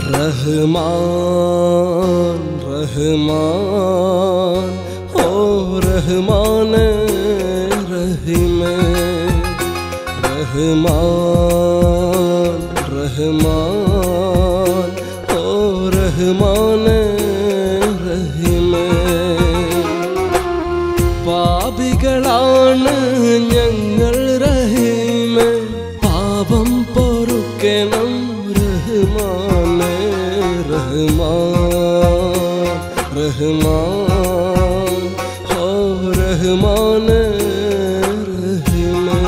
റഹ്മാൻ റഹ്മാൻ ഓ റഹ്മാൻ റഹിമേ റഹ്മാൻ റഹ്മാൻ ഓ റഹ്മാൻ റഹിമേ പാപികളാണ് ഞങ്ങൾ റഹീമേ പാപം പൊറുക്കണം റഹ്മാനെ റഹ്മാൻ റഹ്മാൻ ഓ റഹ്മാനെ റഹീമേ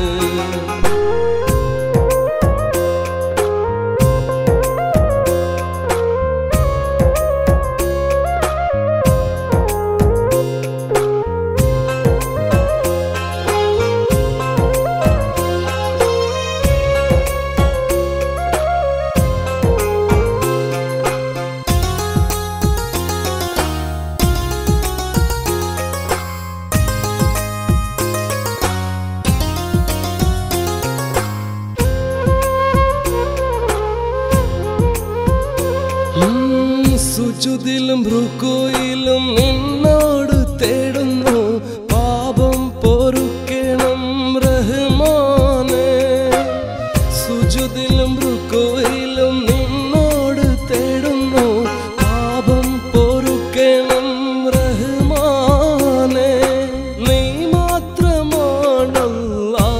ഉം, സുജുദിലും റുക്കോയിലും നിന്നോട് തേടുന്നു പാപം പൊറുക്കണം റഹ്മാനെ സുജുദിലും റുക്കോയിലും നിന്നോട് തേടുന്നു പാപം പൊറുക്കണം റഹ്മാനെ നീ മാത്രമാണല്ലാ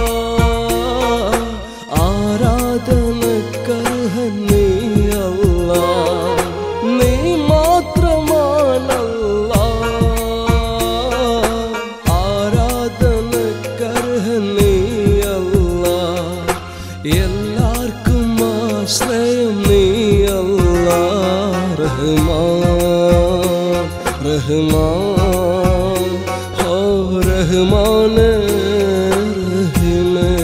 ആരാധനക്കർഹൻ നീ അല്ലാ നീ മാത്രമാണല്ലാ ആരാധനക്കർഹൻ നീ അല്ലാ എല്ലാവർക്കും ആശ്രയം നീ അല്ലാ റഹ്മാൻ റഹ്മാൻ ഓ റഹ്മാൻ റഹിമേ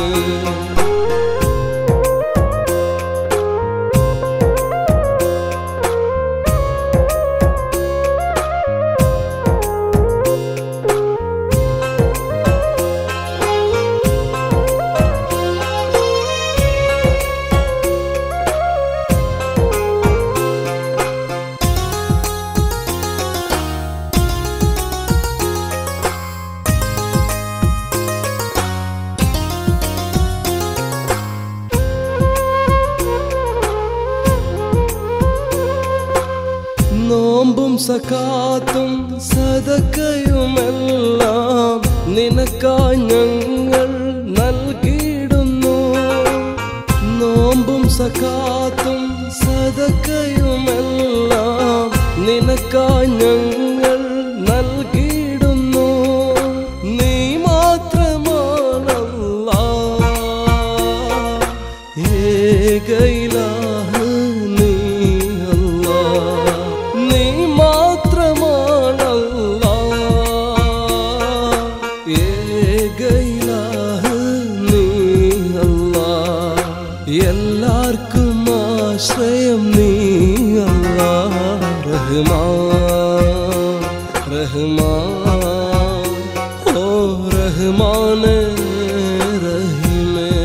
നോമ്പും സക്കാത്തും സദക്കയുമെല്ലാം നിനക്കായി ഞങ്ങൾ നൽകിയിടുന്നു നോമ്പും സക്കാത്തും സദക്കയുമെല്ലാം നിനക്കായി ഞങ്ങൾ നൽകിയിടുന്നു നീ മാത്രമാണല്ലാ ഏകയിലാഹ് നീ അല്ലാ നീ മാത്രമാണല്ലാ ഏകയിലാഹ് നീ അല്ലാ എല്ലാവർക്കും ആശ്രയം നീ അല്ലാ റഹ്മാൻ റഹ്മാൻ ഓ റഹ്മാൻ റഹിമേ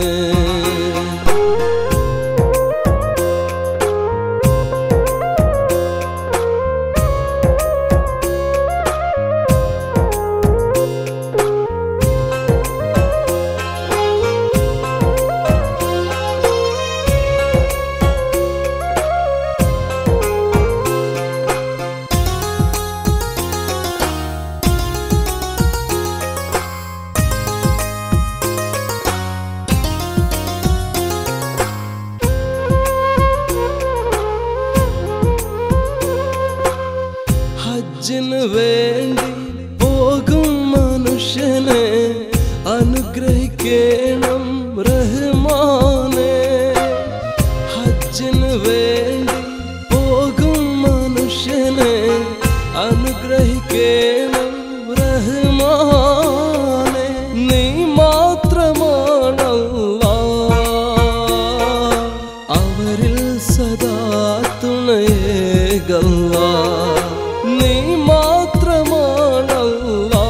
ഹജ്ജിന് വേണ്ടി പോകും മനുഷ്യനെ അനുഗ്രഹിക്കണം റഹ്മാനെ ഹജ്ജിന് വേണ്ടി പോകും മനുഷ്യനെ അനുഗ്രഹിക്കണം റഹ്മാനെ നീ മാത്രമാണല്ലാ അവരിൽ സദാ തുണയേകല്ല നീ മാത്രമാണല്ലാ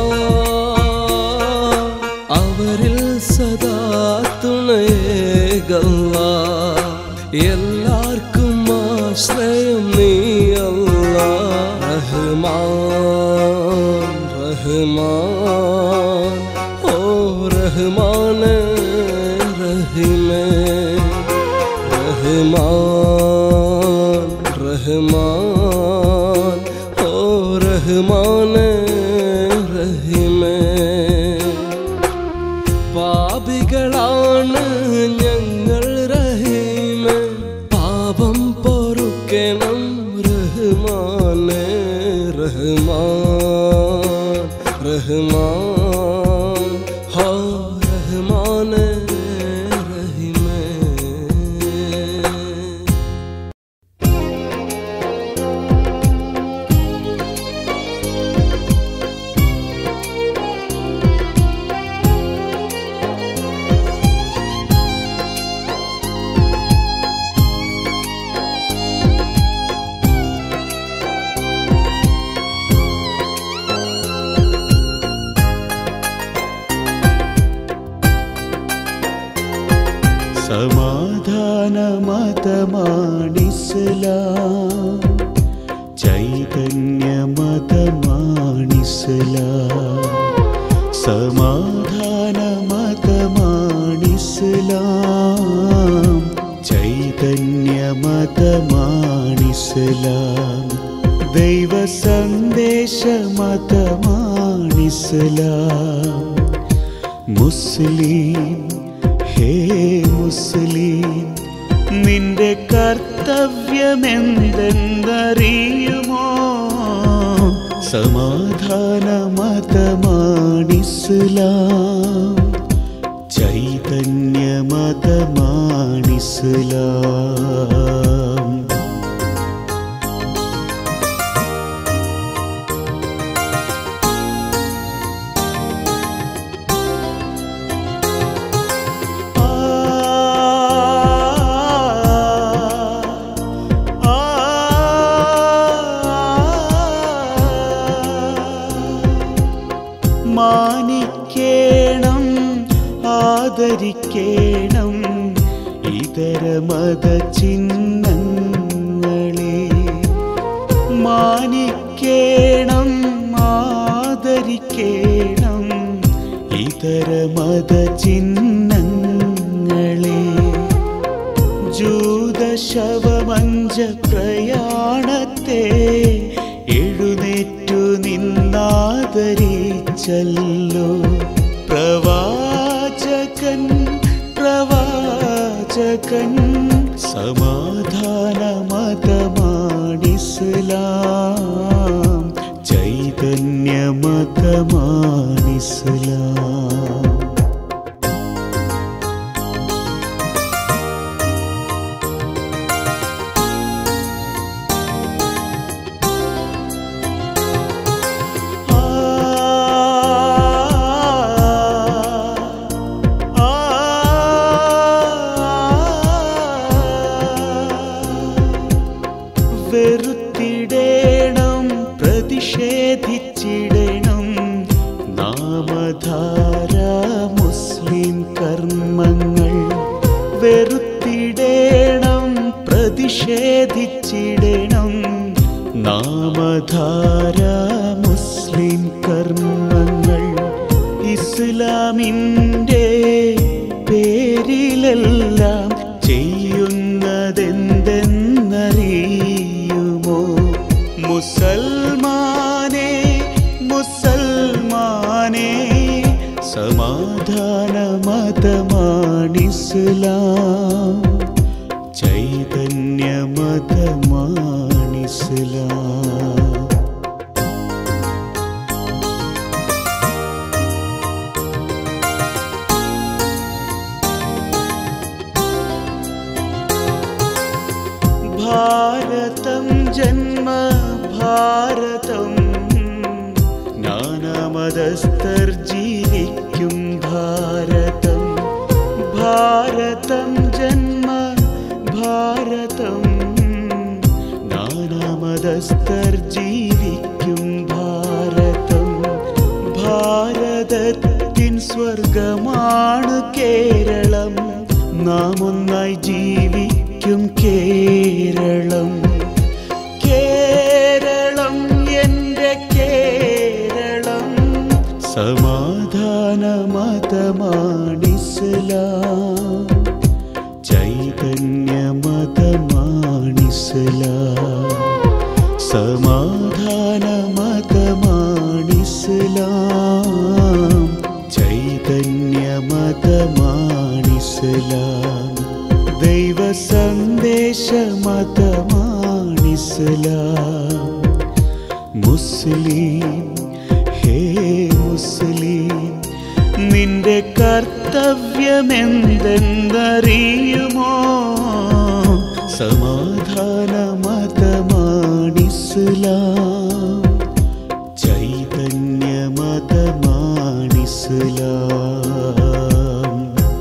അവരിൽ സദാ തുണയേകല്ല എല്ലാവർക്കും റഹ്മാൻ റഹിമേ റഹ്മാൻ റഹ്മാൻ ഓ റഹ്മാൻ റഹിമേ പാപികളാണ് ഞങ്ങൾ റഹീമേ പാപം പൊറുക്കണം റഹ്മാനെ റഹ്മാൻ റഹ്മാൻ ഹോ റഹ്മാനെ റഹിമേ സമാധാന മതമാണിസ്ലാം ചൈതന്യ മതമാണിസ്ലാം സമാധാന മതമാണിസ്ലാം ചൈതന്യ മതമാണിസ്ലാം ദൈവ സന്ദേശ മതമാണിസ്ലാം മുസ്ലിം ഹേ മുസ്ലിം നിന്റെ കർത്തവ്യമെന്തെന്നറിയുമോ സമാധാന മതമാണിസ്ലാം ചൈതന്യ മതമാണിസ്ലാം മാനിക്കേണം ആദരിക്കേണം ഇതര മത ചിഹ്നങ്ങളെ മാനിക്കേണം ആദരിക്കേണം ഇതര മത ചിഹ്നങ്ങളെ ജൂതശവമഞ്ച പ്രയാണത്തെ എഴുന്നേറ്റു നിന്നാദരിച്ചല്ലോ പ്രവാചകൻ പ്രവാചകൻ സമാധാന മതമാണിസ്ലാം ചൈതന്യ മതമാണിസ്ലാം വെറുത്തിടേണം പ്രതിഷേധിച്ചിടണം നാമധാര മുസ്ലിം കർമ്മങ്ങൾ വെറുത്തിടേണം പ്രതിഷേധിച്ചിടണം നാമധാര മുസ്ലിം കർമ്മങ്ങൾ ഇസ്ലാമിൻ്റെ പേരിലെല്ലാം ചെയ്യുന്നതെന്തെന്നറിയുമോ മുസൽമാനെ മുസൽമാനെ സമാധാന മതമാണിസ്ലാം ചൈതന്യ മതമാണിസ്ലാം ഭാരതം ജന്മ ഭാരതം ജ്ഞാനമതസ്ഥർ ജീവിക്കും ഭാരതം ഭാരതം ജന്മ ഭാരതം ജ്ഞാനമതസ്ഥർ ജീവിക്കും ഭാരതം ഭാരതത്തിൻ സ്വർഗമാണ് കേരളം നാം ഒന്നായി ജീവിക്കും കേരളം കേരളം എൻ്റെ കേരളം സമാധാന മതമാണി ഇസ്ലാം ചൈതന്യമതമാണിസ്ലാം സമാധാന മതമാണിസ്ലാം ചൈതന്യമതമാണിസ്ലാം ദൈവ സന്ദേശ മതമാണിസ്ലാം മുസ്ലിം ഹേ മുസ്ലിം നിന്റെ കർത്തവ്യമെന്തെന്നറിയുമോ സമാധാന മതമാണിസ്ലാം ചൈതന്യ മതമാണിസ്ലാം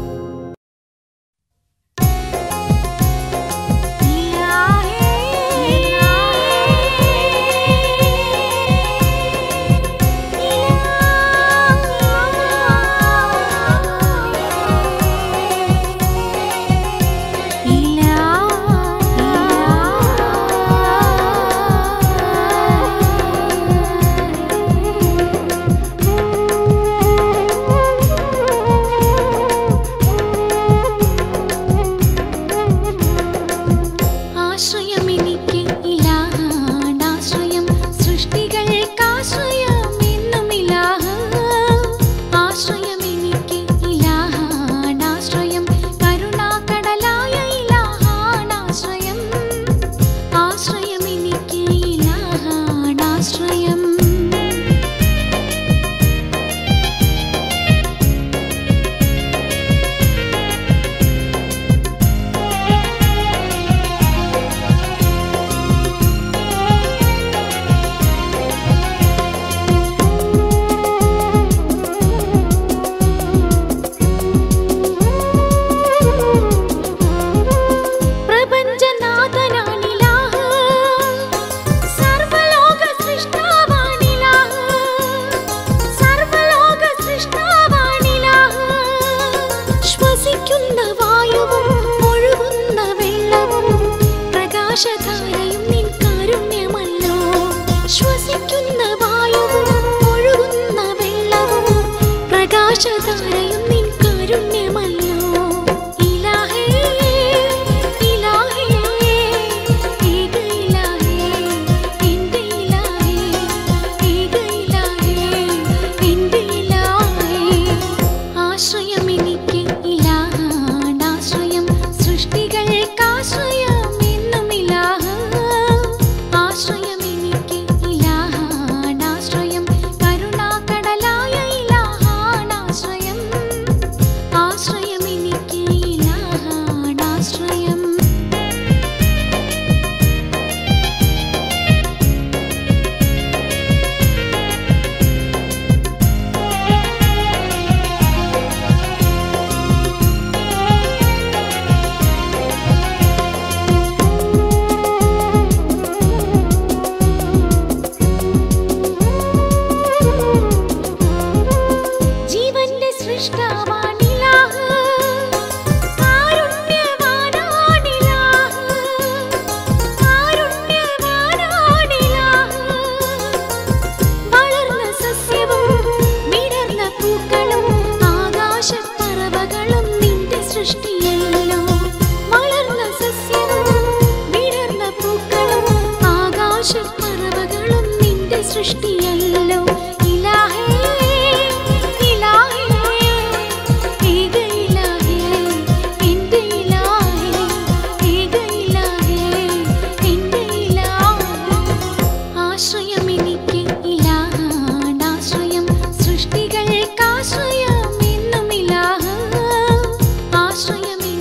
ആശ്രയം എനിക്ക് ഇലാഹാടാശ്രയം സൃഷ്ടികൾക്കാശ്രയം എന്നും ഇലാഹ ആശ്രയം എനിക്ക് ഇലാഹാടാശ്രയം കരുണാകടലായ ഇലാഹാടാശ്രയം ആശ്രയം എനിക്ക് ഇലാഹാടാശ്രയം പ്രപഞ്ചനാഥനാണിലാഹ സർവലോക സൃഷ്ടാവാണിലാഹ സർവലോക സൃഷ്ടാവാണിലാഹ ശ്വസിക്കുന്ന വായുവും ഒഴുകുന്ന വെള്ളവും പ്രകാശധാരയും നിൻ കാരുണ്യമല്ലോ ശ്വസിക്കുന്ന വായുവും ഒഴുകുന്ന വെള്ളവും പ്രകാശധാരയും നിൻ കാരുണ്യമല്ലോ ഇലാഹേ ഇലാഹേ ഏക ഇലാഹേ എൻ്റെ ഇലാഹേ ഏക ഇലാഹേ എൻ്റെ ഇലാഹേ ആശ്രയം എനിക്ക് ഇലാഹാടാശ്രയം സൃഷ്ടികൾക്കാശ്രയം എന്നും ഇലാഹ ആശ്രയം എനിക്ക് ഇലാഹാടാശ്രയം കരുണാകടലായ ഇലാഹാടാശ്രയം ആശ്രയം എനിക്ക് ഇലാഹാടാശ്രയം ജീവന്റെ സൃഷ്ടാവാണിലാഹ കാരുണ്യവാനാണിലാഹ കാരുണ്യവാനാണിലാഹ വളർന്ന സസ്യവും വിടർന്ന പൂക്കളും ആകാശപ്പറവകളും നിന്റെ സൃഷ്ടിയല്ലോ വളർന്ന സസ്യവും വിടർന്ന പൂക്കളും ആകാശപ്പറവകളും നിന്റെ സൃഷ്ടിയല്ലോ ഇലാഹേ ഇലാഹേ ഏക ഇലാഹേ എൻ്റെ ഇലാഹേ ഏക ഇലാഹേ എൻ്റെ ഇലാഹേ ആശ്രയം എനിക്ക് ഇലാഹാടാശ്രയം സൃഷ്ടികൾക്കാശ്രയം എന്നും ഇലാഹ ആശ്രയം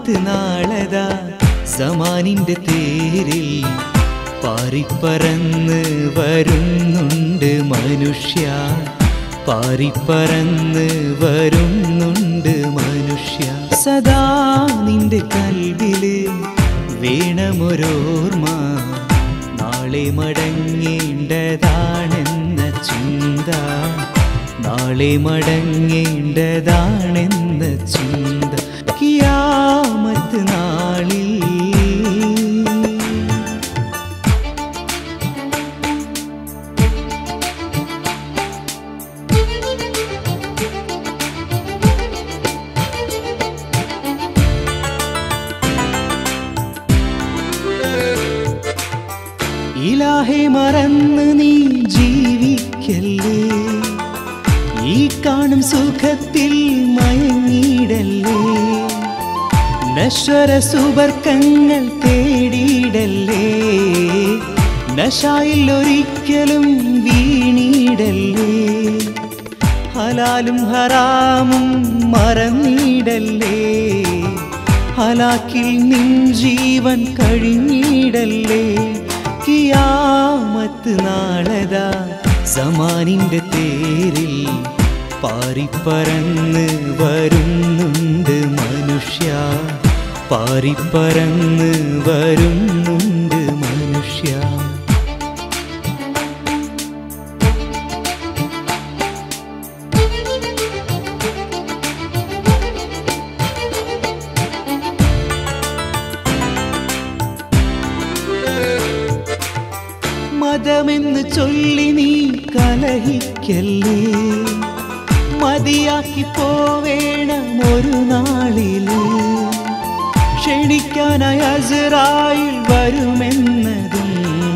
കിയാമത്ത് നാളതാ സമാനിന്റെ തേരിൽ പാറിപ്പറന്ന് വരുന്നുണ്ട് മനുഷ്യ പാറിപ്പറന്ന് വരുന്നുണ്ട് മനുഷ്യ സദാ നിന്റെ കൽവില് വേണമൊരോർമ്മ നാളെ മടങ്ങേണ്ടതാണെന്ന ചിന്ത നാളെ മടങ്ങേണ്ടതാണെന്ന ചിന്ത കിയാമത്ത് നാളിൽ ഇലാഹെ മറന്ന് നീ ജീവിക്കല്ലേ ഈ കാണും സുഖത്തിൽ മയങ്ങിയിടല്ലേ നശ്വര സുബർക്കങ്ങൾ തേടിയിടല്ലേ നശായിൽ ഒരിക്കലും വീണിടല്ലേ ഹലാലും ഹറാമും മറന്നിടല്ലേ ഹലാക്കിൽ നിൻ ജീവൻ കഴിഞ്ഞിടല്ലേ കിയാമത്ത് നാളതാ സമാനിന്റെ തേരിൽ പാറിപ്പറന്ന് വരുന്നുണ്ട് മനുഷ്യ പാറിപ്പറന്ന് വരുന്നുണ്ട് മനുഷ്യ മതമെന്ന് ചൊല്ലി നീ കലഹിക്കല്ലേ മതിയാക്കി പോവേണം ഒരു നാളില് ക്ഷണിക്കാനായി അസറായിൽ വരുമെന്നതും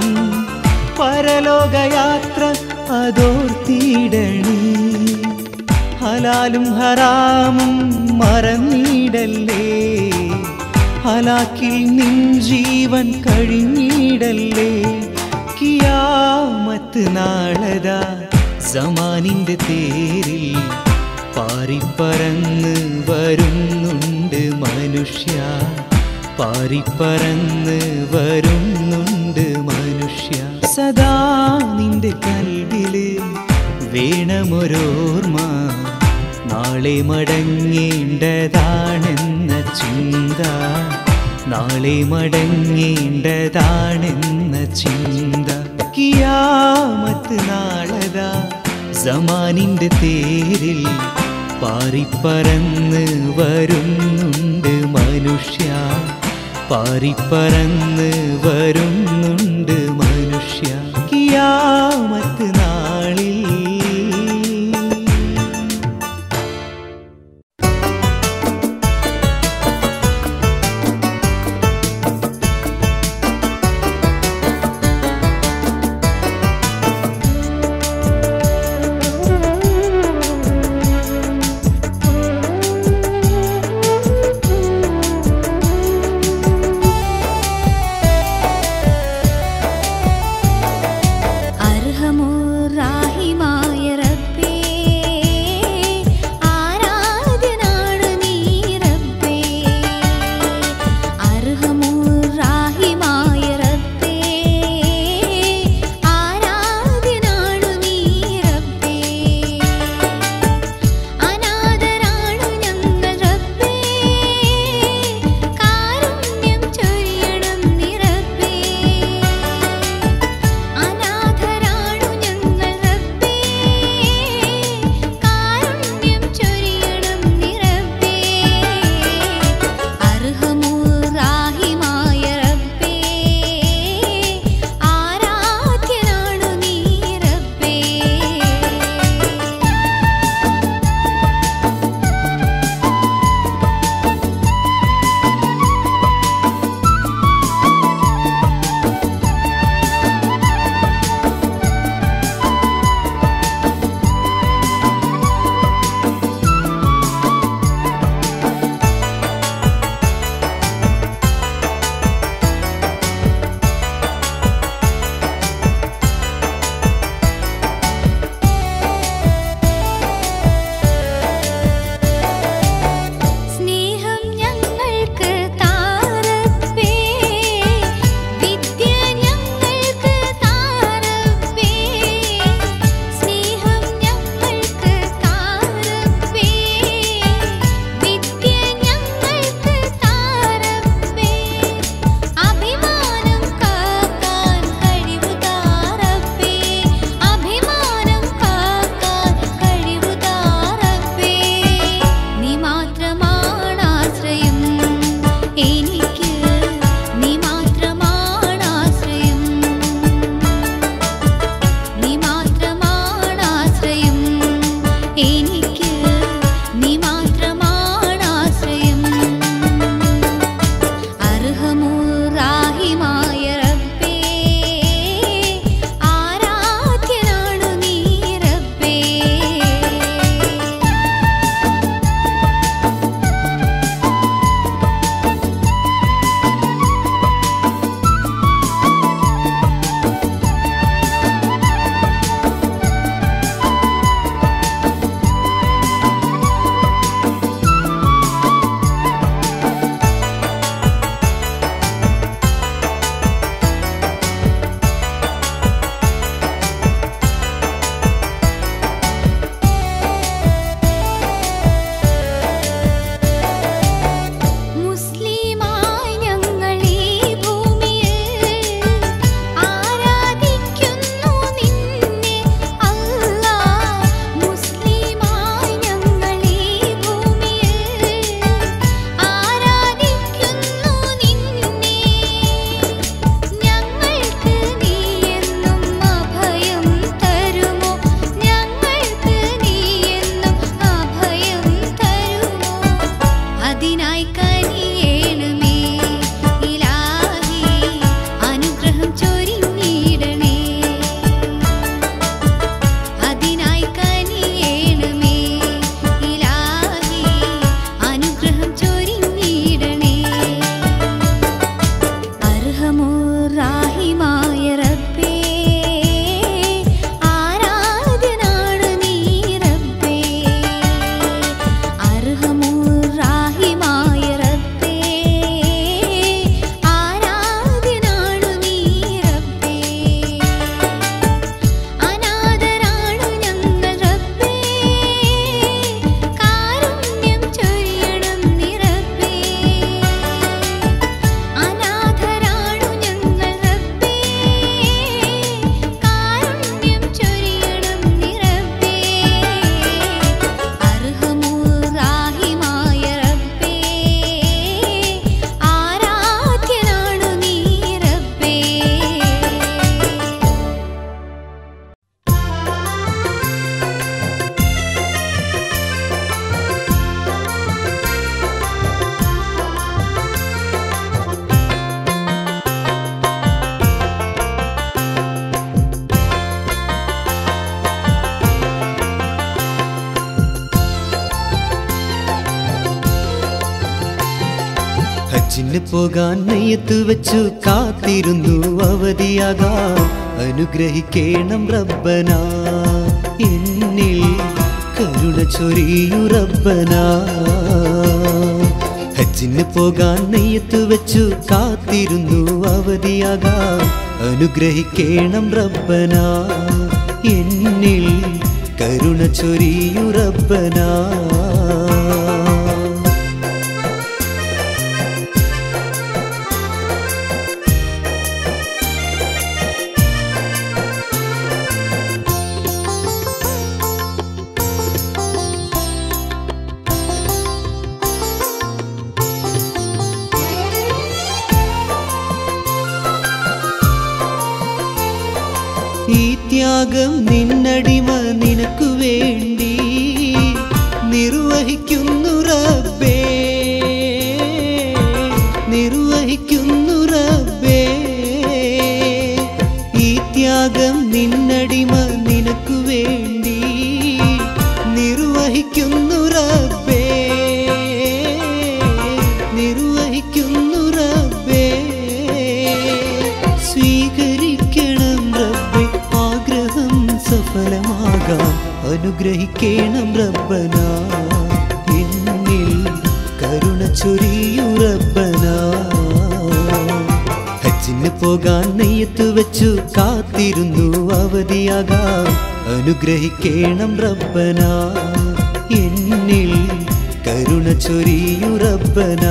പരലോകയാത്ര അതോർത്തിടണേ ഹലാലും ഹറാമും മറന്നിടല്ലേ ഹലാക്കിൽ നിൻ ജീവൻ കഴിഞ്ഞിടല്ലേ കിയാമത്ത് നാളതാ സമാനിന്റെ തേരിൽ പാറിപ്പറന്ന് വരുന്നുണ്ട് മനുഷ്യ പാറിപ്പറന്ന് വരുന്നുണ്ട് മനുഷ്യ സദാ നിന്റെ കൽവില് വേണമൊരോർമ്മ നാളെ മടങ്ങേണ്ടതാണെന്ന ചിന്ത നാളെ മടങ്ങേണ്ടതാണെന്ന ചിന്ത കിയാമത്ത് നാളതാ സമാനിന്റെ തേരിൽ പാറിപ്പറന്ന് വരുന്നുണ്ട് മനുഷ്യ പാറിപ്പറന്ന് വരുന്നുണ്ട് മനുഷ്യ കിയാമത്ത് നാളിൽ പോകാൻ നെയ്യത്ത് വെച്ചു കാത്തിരുന്നു അവധിയാകാൻ അനുഗ്രഹിക്കേണം റബ്ബന എന്നിൽ കരുണ ചൊരിയു റബ്ബന ഹജ്ജിന് പോകാൻ നെയ്യത്ത് വെച്ചു കാത്തിരുന്നു അവധിയാകാൻ അനുഗ്രഹിക്കേണം റബ്ബന എന്നിൽ കരുണ ചൊരിയു റബ്ബന ഈ ത്യാഗം നിന്നടിമ നിനക്കു വേണ്ടി നിർവഹിക്കുന്നു റബ്ബേ നിർവഹിക്കുന്നു റബ്ബേ ഈ ത്യാഗം നിന്നടിമ നിനക്കു വേണ്ടി നിർവഹിക്കുന്നു റബ്ബേ നിർവഹിക്കുന്നു റബ്ബേ സ്വീകരിക്കണം റബ്ബെ ആഗ്രഹം സഫലമാകാൻ അനുഗ്രഹിക്കണം റബ്ബന എന്നിൽ കരുണ ചൊരിയു റബ്ബന ഹജ്ജിന് പോകാൻ നെയ്യത്ത് വെച്ചു കാത്തിരുന്നു അവധിയാകാൻ അനുഗ്രഹിക്കണം റബ്ബന എന്നിൽ കരുണ ചൊരിയു റബ്ബന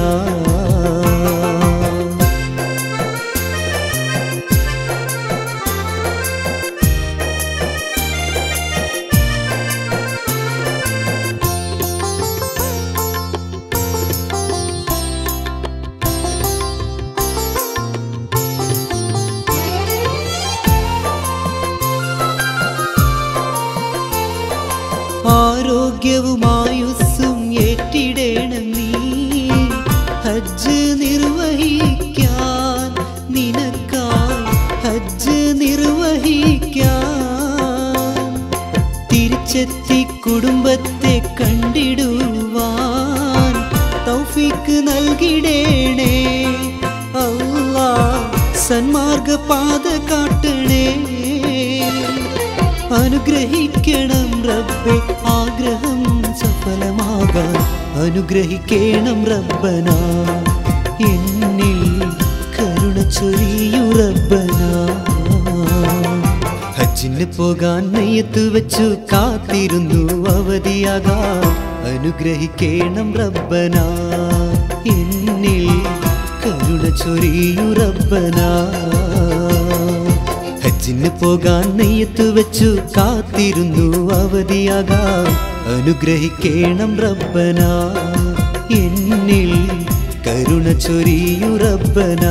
ആരോഗ്യവുമായുസ്സും ഏറ്റിടേണം നീ ഹജ്ജ് നിർവഹിക്കാൻ നിനക്കായി ഹജ്ജ് നിർവഹിക്കാൻ തിരിച്ചെത്തി കുടുംബത്തെ കണ്ടിടുവാൻ തൗഫീക്ക് നൽകിടേണേ അല്ലാ സന്മാർഗ പാത കാട്ടണേ അനുഗ്രഹിക്കണം റബ്ബെ ആഗ്രഹം സഫലമാകാൻ അനുഗ്രഹിക്കണം റബ്ബന എന്നിൽ കരുണ ചൊരിയു റബ്ബന ഹജ്ജിന് പോകാൻ നെയ്യത്ത് വെച്ചു കാത്തിരുന്നു അവധിയാകാൻ അനുഗ്രഹിക്കണം റബ്ബന എന്നിൽ കരുണ ചൊരിയു റബ്ബന ഹജ്ജിന് പോകാൻ നെയ്യത്ത് വെച്ചു കാത്തിരുന്നു അവധിയാകാൻ അനുഗ്രഹിക്കണം റബ്ബന എന്നിൽ കരുണ ചൊരിയു റബ്ബന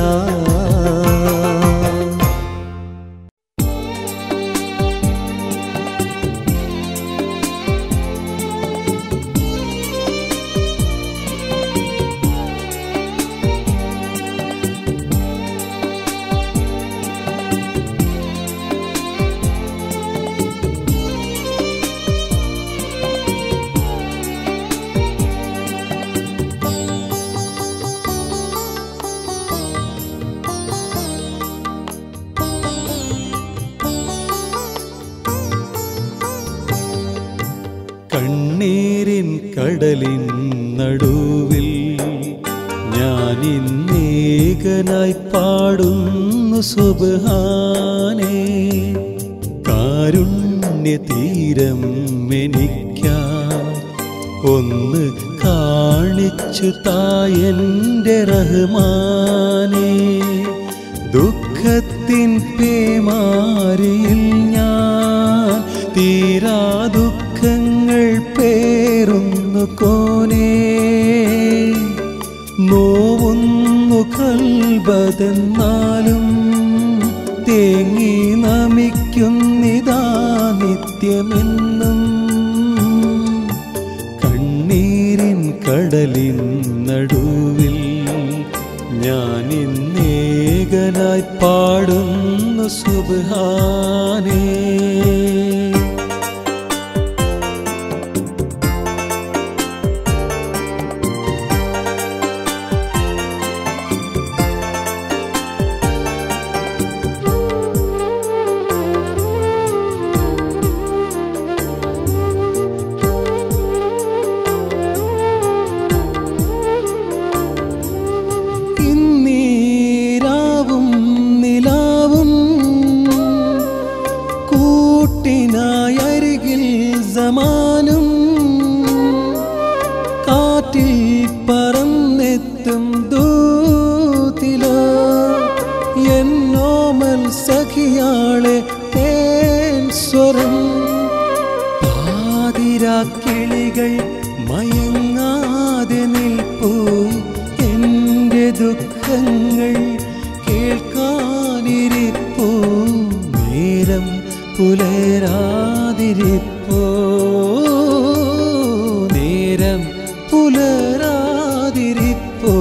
കണ്ണീരിൻ കടലിൻ നടുവിൽ ഞാൻ ഇന്നേകനായി പാടുന്നു സുബാനേ കാരുണ്യ തീരം എനിക്കായി ഒന്ന് കാണിച്ചു തായന്റെ റഹ്മാനേ ദുഃഖത്തിൻ പേമാരിയിൽ ഞാൻ തീരാ ദുഃഖങ്ങൾ പേറുന്നു കോനേ നോവുന്നു കൽബതെന്നാലും തേങ്ങി നമിക്കുന്നിതാ നിത്യമെന്നും കണ്ണീരിൻ കടലിൻ നടുവിൽ ഞാൻ ഇന്നേകനായി പാടുന്നു സുബാനേ കൂട്ടിനായി അരികിൽ സമാനും കാറ്റിൽ പറന്നെത്തും ദൂതിലോ എന്നോമൽ സഖിയാളെ തേൻ സ്വരം പാതിരാക്കിളികൾ മയങ്ങാതെ നിൽപ്പൂ എൻ്റെ ദുഃഖങ്ങൾ കേൾക്കാനിരിപ്പൂ നേരം പുലരാതിരിപ്പോ നേരം പുലരാതിരിപ്പോ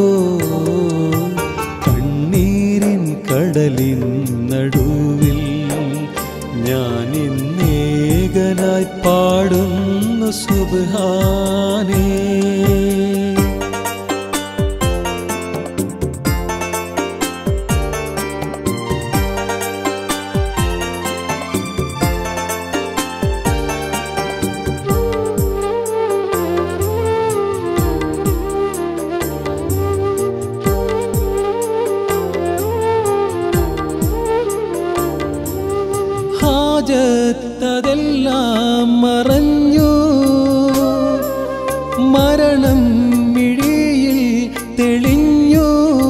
കണ്ണീരിൻ കടലിൻ നടുവിൽ ഞാൻ ഇന്നേകനായി പാടുന്നു സുബാനേ ഹാജത്തതെല്ലാം മറഞ്ഞു മരണം മിഴിയിൽ തെളിഞ്ഞു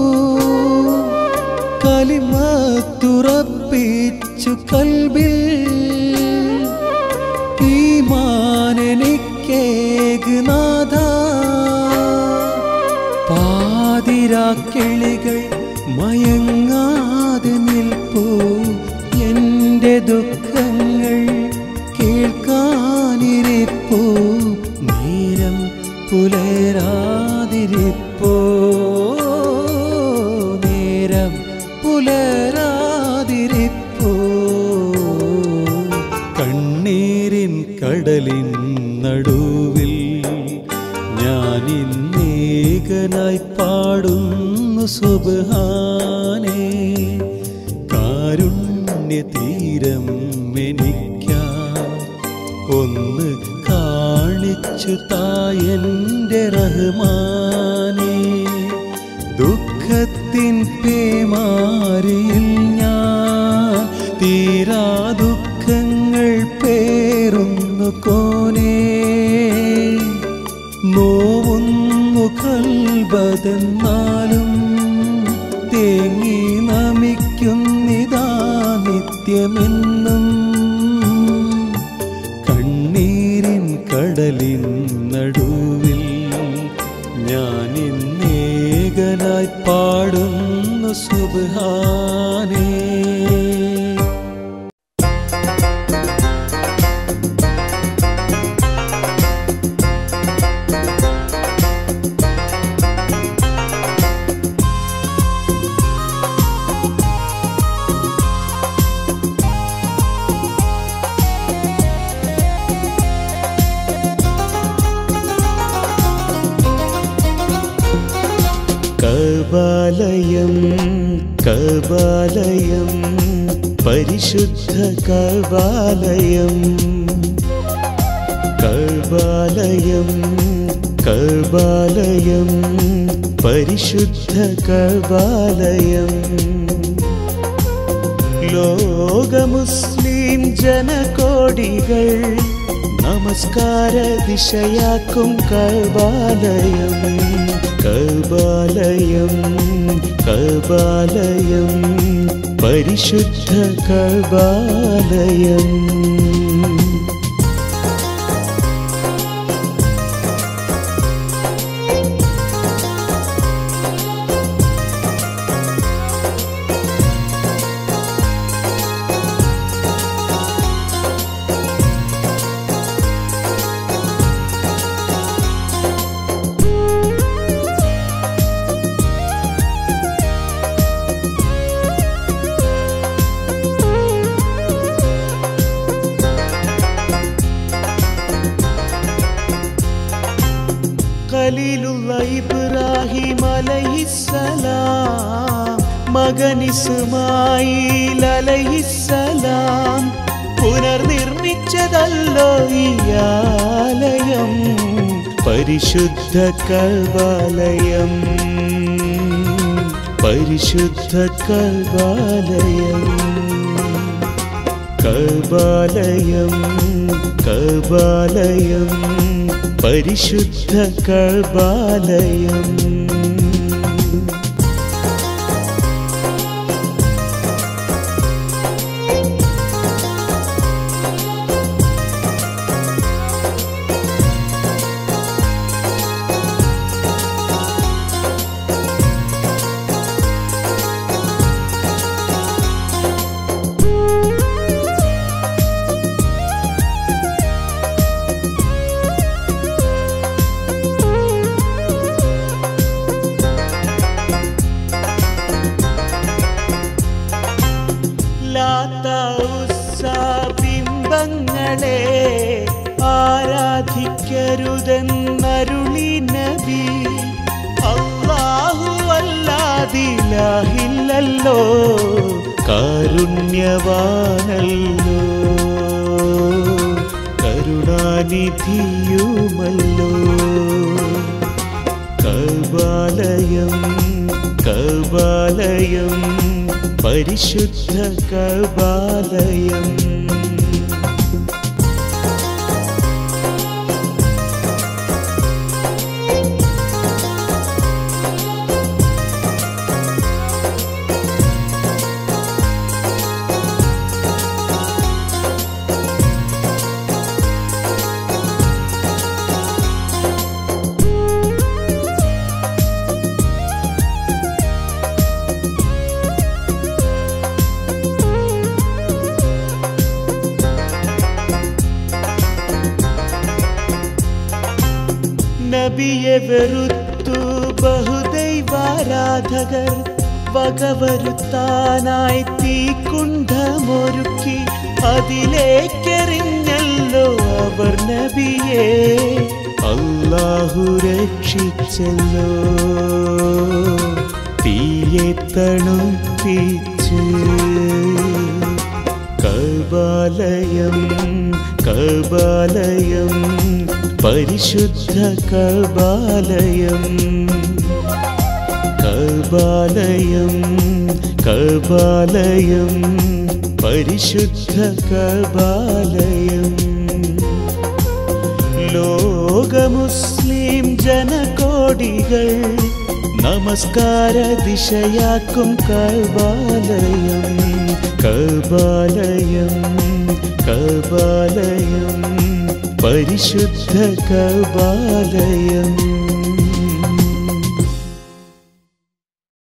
കലിമത്തുറപ്പിച്ചു കൽബിൽ ഈമാനെനിക്കേകുനാഥ പാതിരാക്കിളികൾ മയങ്ങാതെ നിൽപ്പൂ എൻ്റെ ദുഃഖങ്ങൾ കേൾക്കാനിരിപ്പൂ നേരം പുലരാതിരിപ്പോ നേരം പുലരാതിരിപ്പോ കണ്ണീരിൻ കടലിൻ നടുവിൽ ഞാൻ ഇന്നേകനായി പാടുന്നു സുബാനേ കാരുണ്യ തീരം എനിക്കാ ഒന്ന് കാണിച്ചു തായന്റെ റഹ്മാനേ ദുഃഖത്തിൻ പേമാരിയിൽ ഞാൻ തീരാ ദുഃഖങ്ങൾ പേറുന്നു കോനേ നോവുന്നു കൽബതെന്നാലും തേങ്ങി നമിക്കുന്നിതാ നിത്യമെന്നും കണ്ണീരിൻ കടലിൻ നടുവിൽ ഞാൻ ഇന്നേകനായി പാടുന്നു സുബാനേ കബാലയം കബാലയം പരിശുദ്ധ കബാലയം കബാലയം കബാലയം പരിശുദ്ധ കബാലയം ലോക മുസ്ലിം ജനകോടികൾ നമസ്കാര ദിശയാക്കും കബാലയം കബാലയം കബാലയം പരിശുദ്ധ കബാലയം ഖലീലുള്ള ഇബ്രാഹിം അലൈഹിസ്സലാം മകൻ ഇസ്മായിൽ അലൈഹിസ്സലാം പുനർനിർമ്മിച്ചതല്ലോ ഈ ആലയം പരിശുദ്ധ കൽവാലയം പരിശുദ്ധ കൽവാലയം കബാലയം കബാലയം പരിശുദ്ധ കബാലയം ലാത്ത ഉസ്സ ബിംബങ്ങളെ ആരാധിക്കരുതെന്നരുളി നബി അല്ലാഹു അല്ലാതിലാഹില്ലല്ലോ കാരുണ്യവാനല്ലോ കരുണാനിധിയുമല്ലോ കബാലയം കബാലയം പരിശുദ്ധ കബാലയം നബിയെ വെറുത്തു ബഹുദൈവാരാധകർ വകവരുത്താനായി തീക്കുണ്ഠമൊരുക്കി അതിലേക്കെറിഞ്ഞല്ലോ അവർ നബിയെ അല്ലാഹു രക്ഷിച്ചല്ലോ തീയെ തണുപ്പിച്ച് കബാലയം കബാലയം പരിശുദ്ധ കബാലയം കബാലയം കബാലയം പരിശുദ്ധ കബാലയം ലോക മുസ്ലിം ജനകോടികൾ നമസ്കാര ദിശയാക്കും കബാലയം കബാലയം കബാലയം പരിശുദ്ധ കബാലയം